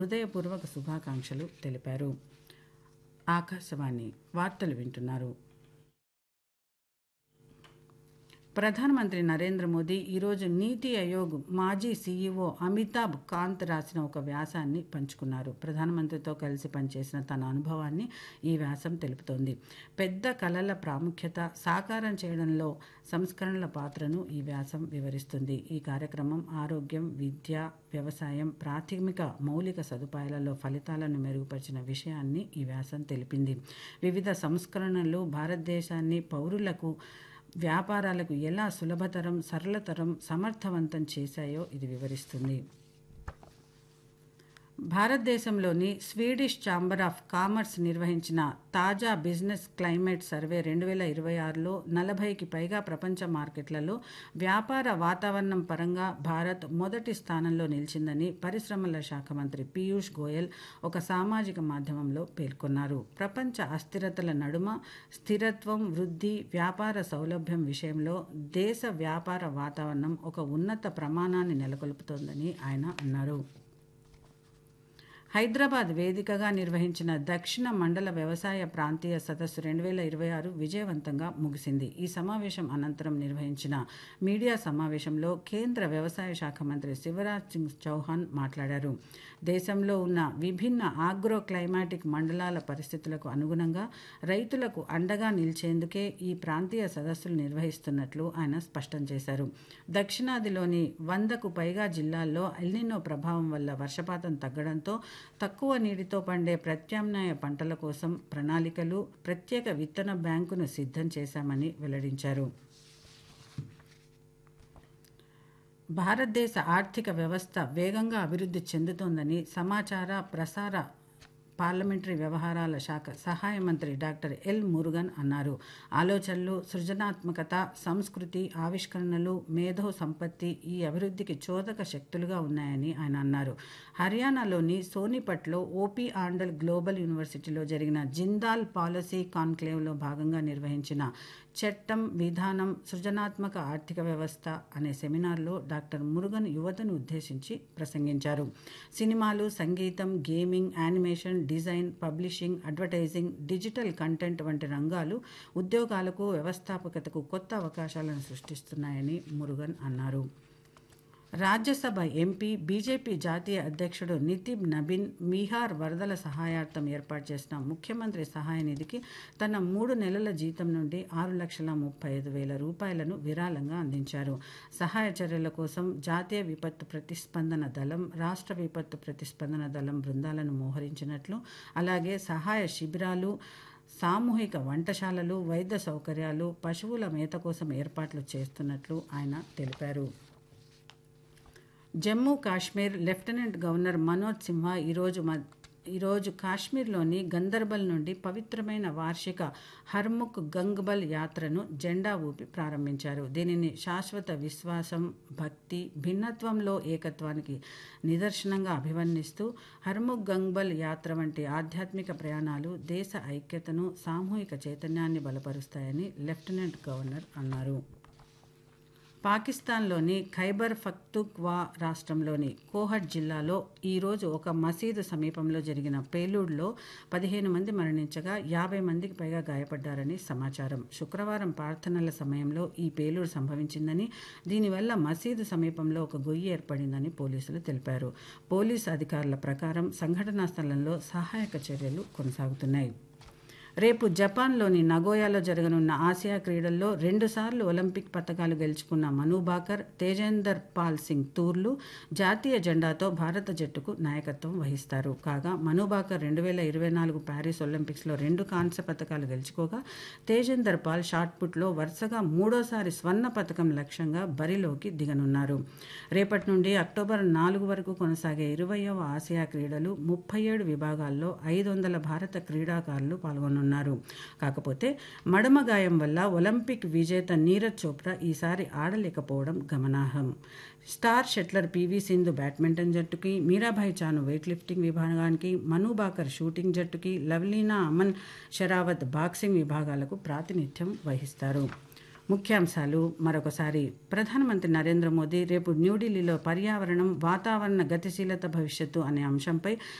హృదయపూర్వక శుభాకాంక్షలు తెలిపారు ఆకాశవాణి వార్తలు వింటున్నారు ప్రధానమంత్రి నరేంద్ర మోదీ ఈరోజు నీతి ఆయోగ్ మాజీ సీఈఓ అమితాబ్ కాంత్ రాసిన ఒక వ్యాసాన్ని పంచుకున్నారు ప్రధానమంత్రితో కలిసి పనిచేసిన తన అనుభవాన్ని ఈ వ్యాసం తెలుపుతోంది పెద్ద కళల ప్రాముఖ్యత సాకారం చేయడంలో సంస్కరణల పాత్రను ఈ వ్యాసం వివరిస్తుంది ఈ కార్యక్రమం ఆరోగ్యం విద్య వ్యవసాయం ప్రాథమిక మౌలిక సదుపాయాలలో ఫలితాలను మెరుగుపరిచిన విషయాన్ని ఈ వ్యాసం తెలిపింది వివిధ సంస్కరణలు భారతదేశాన్ని పౌరులకు వ్యాపారాలకు ఎలా సులభతరం సరళతరం సమర్థవంతం చేశాయో ఇది వివరిస్తుంది భారతదేశంలోని స్వీడిష్ ఛాంబర్ ఆఫ్ కామర్స్ నిర్వహించిన తాజా బిజినెస్ క్లైమేట్ సర్వే రెండు వేల ఇరవై ఆరులో నలభైకి పైగా ప్రపంచ మార్కెట్లలో వ్యాపార వాతావరణం పరంగా భారత్ మొదటి స్థానంలో నిలిచిందని పరిశ్రమల శాఖ మంత్రి పీయూష్ గోయల్ ఒక సామాజిక మాధ్యమంలో పేర్కొన్నారు ప్రపంచ అస్థిరతల నడుమ స్థిరత్వం వృద్ధి వ్యాపార సౌలభ్యం విషయంలో దేశ వ్యాపార వాతావరణం ఒక ఉన్నత ప్రమాణాన్ని నెలకొల్పుతోందని ఆయన అన్నారు హైదరాబాద్ వేదికగా నిర్వహించిన దక్షిణ మండల వ్యవసాయ ప్రాంతీయ సదస్సు రెండు వేల ఇరవై ఆరు విజయవంతంగా ముగిసింది ఈ సమావేశం అనంతరం నిర్వహించిన మీడియా సమావేశంలో కేంద్ర వ్యవసాయ శాఖ మంత్రి శివరాజ్ సింగ్ చౌహాన్ మాట్లాడారు దేశంలో ఉన్న విభిన్న ఆగ్రో క్లైమాటిక్ మండలాల పరిస్థితులకు అనుగుణంగా రైతులకు అండగా నిలిచేందుకే ఈ ప్రాంతీయ సదస్సులు నిర్వహిస్తున్నట్లు ఆయన స్పష్టం చేశారు దక్షిణాదిలోని వందకు పైగా జిల్లాల్లో ఎల్నినో ప్రభావం వల్ల వర్షపాతం తగ్గడంతో తక్కువ నీటితో పండే ప్రత్యామ్నాయ పంటల కోసం ప్రణాళికలు ప్రత్యేక విత్తన బ్యాంకును సిద్ధం చేశామని వెల్లడించారు భారతదేశ ఆర్థిక వ్యవస్థ వేగంగా అభివృద్ధి చెందుతోందని సమాచార ప్రసార పార్లమెంటరీ వ్యవహారాల శాఖ సహాయ మంత్రి డాక్టర్ ఎల్ మురుగన్ అన్నారు ఆలోచనలు సృజనాత్మకత సంస్కృతి ఆవిష్కరణలు మేధో సంపత్తి ఈ అభివృద్ధికి చోదక శక్తులుగా ఉన్నాయని ఆయన అన్నారు హర్యానాలోని సోనిపట్లో ఓపీ ఆండల్ గ్లోబల్ యూనివర్సిటీలో జరిగిన జిందాల్ పాలసీ కాన్క్లేవ్లో భాగంగా నిర్వహించిన చట్టం విధానం సృజనాత్మక ఆర్థిక వ్యవస్థ అనే సెమినార్లో డాక్టర్ మురుగన్ యువతను ఉద్దేశించి ప్రసంగించారు సినిమాలు సంగీతం gaming animation design publishing advertising digital content వంటి రంగాలు ఉద్యోగాలకు వ్యవస్థాపకతకు కొత్త అవకాశాలను సృష్టిస్తున్నాయని మురుగన్ అన్నారు రాజ్యసభ ఎంపీ బీజేపీ జాతీయ అధ్యక్షుడు నితిన్ నబీన్ బీహార్ వరదల సహాయార్థం ఏర్పాటు చేసిన ముఖ్యమంత్రి సహాయ నిధికి తన మూడు నెలల జీతం నుండి ఆరు లక్షల ముప్పై ఐదు వేల రూపాయలను విరాళంగా అందించారు సహాయ చర్యల కోసం జాతీయ విపత్తు ప్రతిస్పందన దళం రాష్ట్ర విపత్తు ప్రతిస్పందన దళం బృందాలను మోహరించినట్లు అలాగే సహాయ శిబిరాలు సామూహిక వంటశాలలు వైద్య సౌకర్యాలు పశువుల మేత కోసం ఏర్పాట్లు చేస్తున్నట్లు ఆయన తెలిపారు జమ్మూ కాశ్మీర్ లెఫ్టినెంట్ గవర్నర్ మనోజ్ సిన్హా ఈరోజు మ ఈరోజు కాశ్మీర్లోని గందర్బల్ నుండి పవిత్రమైన వార్షిక హర్ముఖ్ గంగ్బల్ యాత్రను జెండా ఊపి ప్రారంభించారు దీనిని శాశ్వత విశ్వాసం భక్తి భిన్నత్వంలో ఏకత్వానికి నిదర్శనంగా అభివర్ణిస్తూ హర్ముఖ్ గంగ్బల్ యాత్ర వంటి ఆధ్యాత్మిక ప్రయాణాలు దేశ ఐక్యతను సామూహిక చైతన్యాన్ని బలపరుస్తాయని లెఫ్టినెంట్ గవర్నర్ అన్నారు పాకిస్తాన్లోని ఖైబర్ పఖ్తూన్ఖ్వా రాష్ట్రంలోని కోహట్ జిల్లాలో ఈరోజు ఒక మసీదు సమీపంలో జరిగిన పేలుడులో పదిహేను మంది మరణించగా యాభై మందికి పైగా గాయపడ్డారని సమాచారం శుక్రవారం ప్రార్థనల సమయంలో ఈ పేలుడు సంభవించిందని దీనివల్ల మసీదు సమీపంలో ఒక గొయ్యి ఏర్పడిందని పోలీసులు తెలిపారు పోలీసు అధికారుల ప్రకారం సంఘటనా స్థలంలో సహాయక చర్యలు కొనసాగుతున్నాయి రేపు జపాన్లోని నగోయాలో జరగనున్న ఆసియా క్రీడల్లో రెండుసార్లు ఒలింపిక్ పథకాలు గెలుచుకున్న మను బాకర్ తేజేందర్ పాల్ సింగ్ తూర్లు జాతీయ జెండాతో భారత జట్టుకు నాయకత్వం వహిస్తారు కాగా మను బాకర్ రెండు వేల ఇరవై నాలుగు ప్యారిస్ ఒలింపిక్స్లో రెండు కాంస్య పథకాలు గెలుచుకోగా తేజేందర్ పాల్ షాట్పుట్లో వరుసగా మూడోసారి స్వర్ణ పథకం లక్ష్యంగా బరిలోకి దిగనున్నారు రేపటి నుండి అక్టోబర్ నాలుగు వరకు కొనసాగే ఇరవయవ ఆసియా క్రీడలు ముప్పై ఏడు విభాగాల్లో ఐదు వందల భారత క్రీడాకారులు పాల్గొన్నారు ఉన్నారు కాకపోతే మడమ గాయం వల్ల ఒలింపిక్ విజేత నీరజ్ చోప్రా ఈసారి ఆడలేకపోవడం గమనార్హం star shuttler P V Sindhu badminton జట్టుకి మీరాభాయ్ చాను వెయిట్ లిఫ్టింగ్ విభాగానికి మను బాకర్ షూటింగ్ జట్టుకి లవ్లీనా అమన్ షరావత్ బాక్సింగ్ విభాగాలకు ప్రాతినిధ్యం వహిస్తారు ముఖ్యాంశాలు మరొకసారి ప్రధానమంత్రి నరేంద్ర మోదీ రేపు న్యూఢిల్లీలో పర్యావరణం వాతావరణ గతిశీలత భవిష్యత్తు అనే అంశంపై